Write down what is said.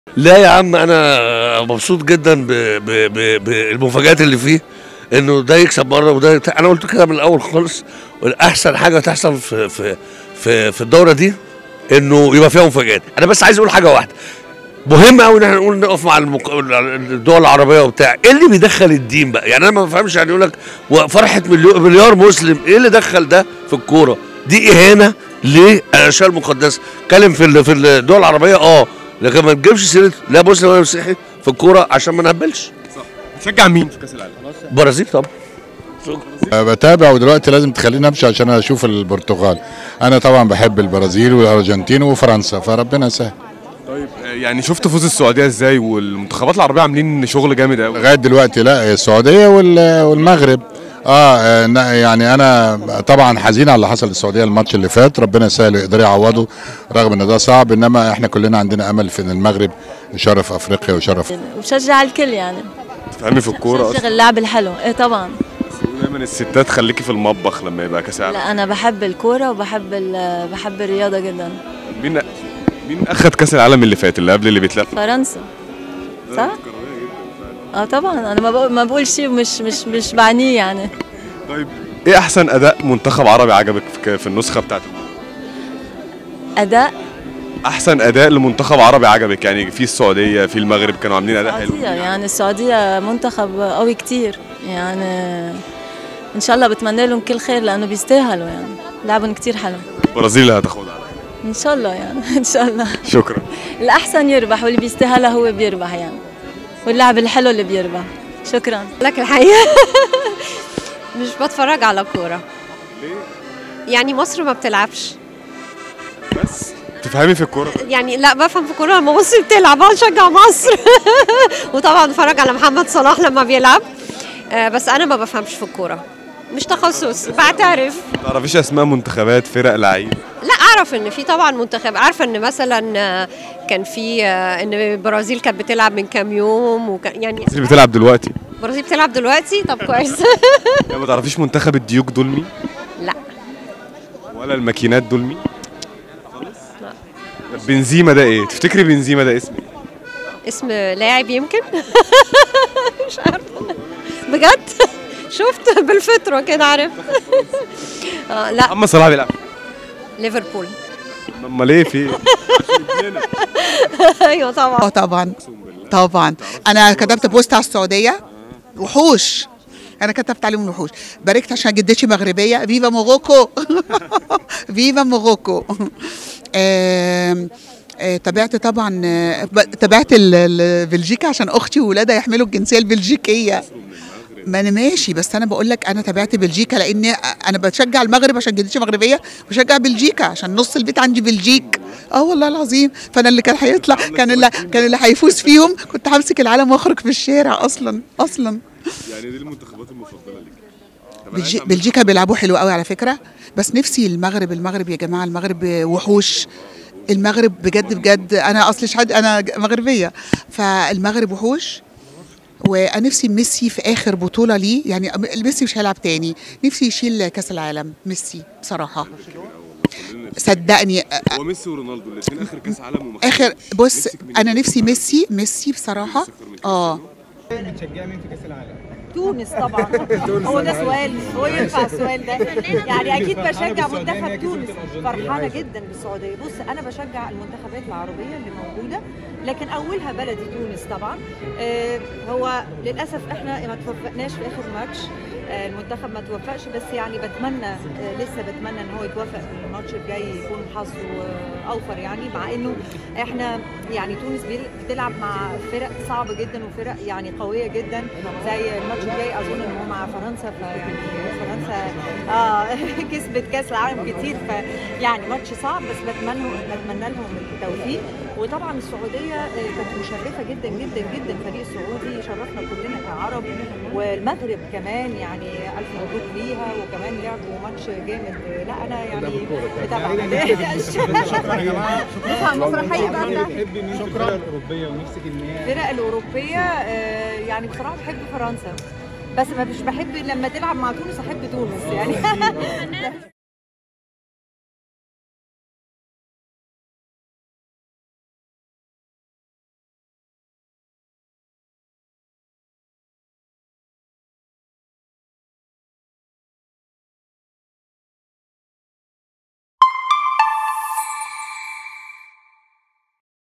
لا يا عم انا مبسوط جدا ب- ب- ب- بالمفاجآت اللي فيه انه ده يكسب مره وده يت- انا قلت كده من الاول خالص والاحسن حاجه تحصل في في في في الدوره دي انه يبقى فيها مفاجآت انا بس عايز اقول حاجه واحده مهم قوي ان احنا نقول نقف مع المك... الدول العربيه وبتاع ايه اللي بيدخل الدين بقى يعني انا ما بفهمش يعني يقول لك فرحه مليو- مليار مسلم ايه اللي دخل ده في الكوره دي اهانه للاشياء المقدسه اتكلم في ال- في الدول العربيه اه لكن ما تجيبش سيره لا مسلم ولا مسيحي في الكوره عشان ما نهبلش بتشجع مين في كاس العالم؟ برازيل طبعا بتابع ودلوقتي لازم تخليني امشي عشان اشوف البرتغال انا طبعا بحب البرازيل والارجنتين وفرنسا فربنا يسهل طيب آه، يعني شفت فوز السعوديه ازاي والمنتخبات العربيه عاملين شغل جامد قوي لغايه دلوقتي لا السعوديه وال- والمغرب اه آه، ن- يعني انا طبعا حزين على اللي حصل للسعوديه الماتش اللي فات ربنا يسهل ويقدر يعوضه رغم ان ده صعب انما احنا كلنا عندنا امل في ان المغرب يشرف افريقيا ويشرف بشجع الكل يعني تفهمي في الكوره بشجع اصلا اللعب الحلو ايه طبعا بيقولوا دايما الستات خليكي في المطبخ لما يبقى كاس العالم لا انا بحب الكوره وبحب ال- بحب الرياضه جدا مين مين اخد كاس العالم اللي فات اللي قبل اللي بيتلعب فرنسا صح اه طبعا انا ما بقول ما بقول شيء مش مش مش بعنيه يعني طيب ايه احسن اداء منتخب عربي عجبك في, في النسخه بتاعت اداء احسن اداء لمنتخب عربي عجبك يعني في السعوديه في المغرب كانوا عاملين اداء حلو السعوديه يعني السعوديه منتخب قوي كتير يعني ان شاء الله بتمنى لهم كل خير لانه بيستاهلوا يعني لعبهم كتير حلو البرازيل اللي هتاخدها ان شاء الله يعني ان شاء الله شكرا الاحسن يربح واللي بيستاهلها هو بيربح يعني واللاعب الحلو اللي بيربح شكرا لك الحقيقة مش بتفرج على كورة يعني مصر ما بتلعبش بس تفهمي في الكوره يعني لا بفهم في كورة لما مصر بتلعب أنا بشجع مصر وطبعا بتفرج على محمد صلاح لما بيلعب آه، بس أنا ما بفهمش في الكورة مش تخصص بعترف ما تعرفيش اسماء منتخبات فرق لعيب لا اعرف ان في طبعا منتخب عارفه ان مثلا آه، كان في آه، ان البرازيل كانت بتلعب من كام يوم وكان يعني اللي بتلعب دلوقتي البرازيل بتلعب دلوقتي طب كويس يعني ما تعرفيش منتخب الديوك دول مين لا ولا الماكينات دول مين طب بنزيما ده ايه تفتكري بنزيما ده اسم ايه اسم لاعب يمكن مش عارفه بجد شفت بالفطره كده عارف آه لا محمد صلاح بيلعب ليفربول امال ايه في إيه؟ ايوه طبعا اه طبعا طبعا انا كتبت بوست على السعوديه وحوش انا كتبت عليهم وحوش باركت عشان جدتي مغربيه فيفا موروكو فيفا موروكو آم، آه، تابعت طبعا آه، ب- تابعت ال- ال- بلجيكا عشان اختي وولادها يحملوا الجنسيه البلجيكيه ما انا ماشي بس انا بقول لك انا تابعت بلجيكا لان انا بشجع المغرب عشان جدتي مغربيه بشجع بلجيكا عشان نص البيت عندي بلجيك اه والله العظيم فانا اللي كان هيطلع كان اللي كان اللي هيفوز فيهم كنت همسك العالم واخرج في الشارع اصلا اصلا يعني دي المنتخبات المفضله ليك بلجي بلجيكا بيلعبوا حلو قوي على فكره بس نفسي المغرب المغرب يا جماعه المغرب وحوش المغرب بجد بجد انا اصلي شحاد انا ج- مغربيه فالمغرب وحوش وانا نفسي ميسي في اخر بطوله ليه يعني أم- ميسي مش هيلعب تاني نفسي يشيل كاس العالم ميسي بصراحه صدقني أ- هو ميسي ورونالدو الاثنين اخر كاس عالم وما اخر خدوش. بص نفسك مين انا ياخد؟ نفسي ميسي ميسي بصراحه اه تونس طبعا هو ده سؤال هو ينفع السؤال ده يعني اكيد بشجع منتخب تونس فرحانه جدا بالسعوديه بص انا بشجع المنتخبات العربيه اللي موجوده لكن اولها بلدي تونس طبعا آه، هو للاسف احنا ما توفقناش في اخر ماتش آه، المنتخب ما توفقش بس يعني بتمنى آه، لسه بتمنى ان هو يتوفق في الماتش الجاي يكون حظه آه، اوفر يعني مع انه احنا يعني تونس بيل- بتلعب مع فرق صعبه جدا وفرق يعني قويه جدا زي الماتش الجاي اظن ان هو مع فرنسا فيعني فرنسا اه كسبت كاس العالم كتير فيعني ماتش صعب بس بتمنى بتمنى لهم التوفيق وطبعا السعوديه آه، كانت مشرفه جدا جدا جدا الفريق السعودي شرفنا كلنا كعرب والمغرب كمان يعني الف مبروك ليها وكمان لعبوا ماتش جامد لا انا يعني متابعه نفهم مسرحيه بقى بتاعتك. شكرا الاوروبيه ونفسك ان هي الفرق الأوروبية آه، يعني بصراحة بحب فرنسا بس ما مش بحب لما تلعب مع تونس أحب تونس يعني